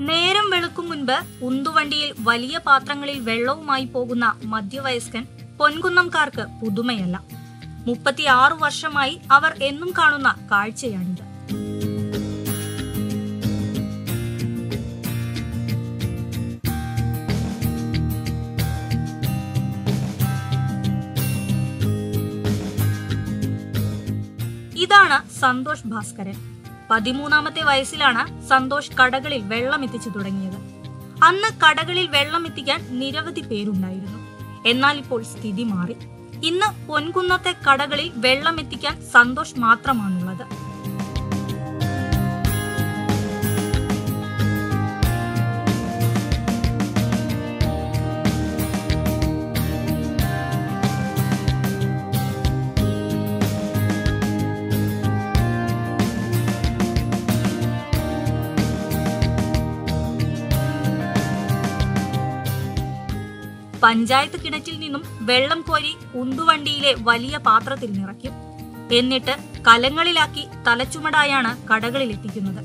നേരം വെളുക്കും മുൻപ് ഉന്തുവണ്ടിയിൽ വലിയ പാത്രങ്ങളിൽ വെള്ളവുമായി പോകുന്ന മധ്യവയസ്കൻ പൊൻകുന്നംകാർക്ക് പുതുമയല്ല മുപ്പത്തിയാറു വർഷമായി അവർ എന്നും കാണുന്ന കാഴ്ചയാണിത് ഇതാണ് സന്തോഷ് ഭാസ്കരൻ പതിമൂന്നാമത്തെ വയസ്സിലാണ് സന്തോഷ് കടകളിൽ വെള്ളം എത്തിച്ചു തുടങ്ങിയത് അന്ന് കടകളിൽ വെള്ളം എത്തിക്കാൻ നിരവധി പേരുണ്ടായിരുന്നു എന്നാൽ ഇപ്പോൾ സ്ഥിതി മാറി ഇന്ന് പൊൻകുന്നത്തെ കടകളിൽ വെള്ളം എത്തിക്കാൻ സന്തോഷ് മാത്രമാണുള്ളത് പഞ്ചായത്ത് കിണറ്റിൽ നിന്നും വെള്ളം കോരി ഉന്തുവണ്ടിയിലെ വലിയ പാത്രത്തിൽ നിറയ്ക്കും എന്നിട്ട് കലങ്ങളിലാക്കി തലച്ചുമടായാണ് കടകളിൽ എത്തിക്കുന്നത്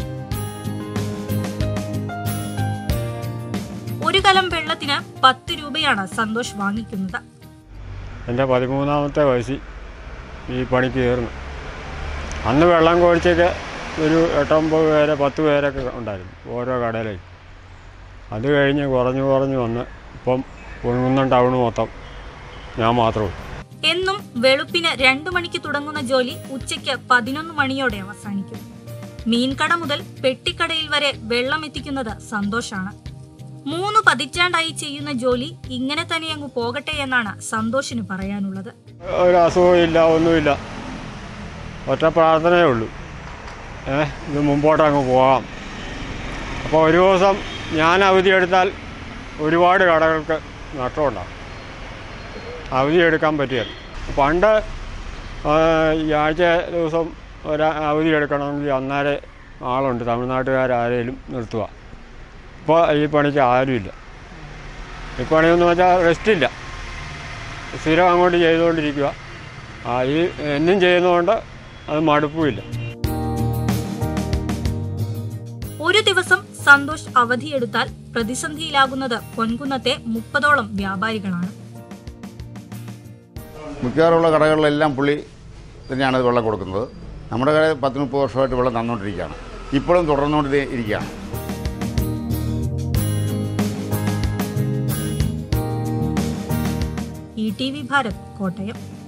ഒരു കലം വെള്ളത്തിന് പത്ത് രൂപയാണ് സന്തോഷ് വാങ്ങിക്കുന്നത് എൻ്റെ പതിമൂന്നാമത്തെ വയസ്സിൽ ഈ പണിക്ക് കയറുന്നു അന്ന് വെള്ളം കോഴിച്ചൊക്കെ ഒരു എട്ടൊമ്പത് പേരെ പത്ത് പേരൊക്കെ ഉണ്ടായിരുന്നു ഓരോ കടയിലേക്ക് അത് കഴിഞ്ഞ് കുറഞ്ഞു കുറഞ്ഞു വന്ന് ഇപ്പം പൊൻകുന്നം ടൗൺ മൊത്തം ഞാൻ മാത്രമേ ഉള്ളൂ എന്നും വെളുപ്പിന് രണ്ടു മണിക്ക് തുടങ്ങുന്ന ജോലി ഉച്ചയ്ക്ക് പതിനൊന്ന് മണിയോടെ അവസാനിക്കും മീൻകട മുതൽ പെട്ടിക്കടയിൽ വരെ വെള്ളം എത്തിക്കുന്നത് സന്തോഷാണ് മൂന്ന് പതിറ്റാണ്ടായി ചെയ്യുന്ന ജോലി ഇങ്ങനെ തന്നെ അങ്ങ് പോകട്ടെ എന്നാണ് സന്തോഷിന് പറയാനുള്ളത് ഒരു അസുഖവും ഇല്ല ഒന്നുമില്ല ഒറ്റ പ്രാർത്ഥനയേ ഉള്ളൂ ഏ ഇത് മുമ്പോട്ട് അങ്ങ് പോകാം അപ്പോൾ ഒരു ദിവസം ഞാൻ അവധിയെടുത്താൽ ഒരുപാട് കടകൾക്ക് നഷ്ടമുണ്ടാകും അവധിയെടുക്കാൻ പറ്റിയത് പണ്ട് ആ, ഈ ആഴ്ച ദിവസം ഒരു അവധി എടുക്കണമെങ്കിൽ അന്നേരം ആളുണ്ട് തമിഴ്നാട്ടുകാരാരേലും നിർത്തുക ഇപ്പോൾ ഈ പണിക്ക് ആരുമില്ല ഈ പണിയെന്ന് വെച്ചാൽ റെസ്റ്റില്ല സ്ഥിരം അങ്ങോട്ട് ചെയ്തുകൊണ്ടിരിക്കുക ആ ഈ എന്നും ചെയ്യുന്നതുകൊണ്ട് അത് മടുപ്പുമില്ല ഒരു ദിവസം സന്തോഷ് അവധിയെടുത്താൽ പ്രതിസന്ധിയിലാകുന്നത് പൊൻകുന്നത്തെ മുപ്പതോളം വ്യാപാരികളാണ് മിക്കവാറുള്ള കടകളിലെല്ലാം പുള്ളി തന്നെയാണ് ഇത് വെള്ളം കൊടുക്കുന്നത് നമ്മുടെ കടയിൽ പത്ത് മുപ്പത് വർഷമായിട്ട് വെള്ളം തന്നുകൊണ്ടിരിക്കുകയാണ് ഇപ്പോഴും തുടർന്നുകൊണ്ട് ഇരിക്കുകയാണ് E T V Bharat Kottayam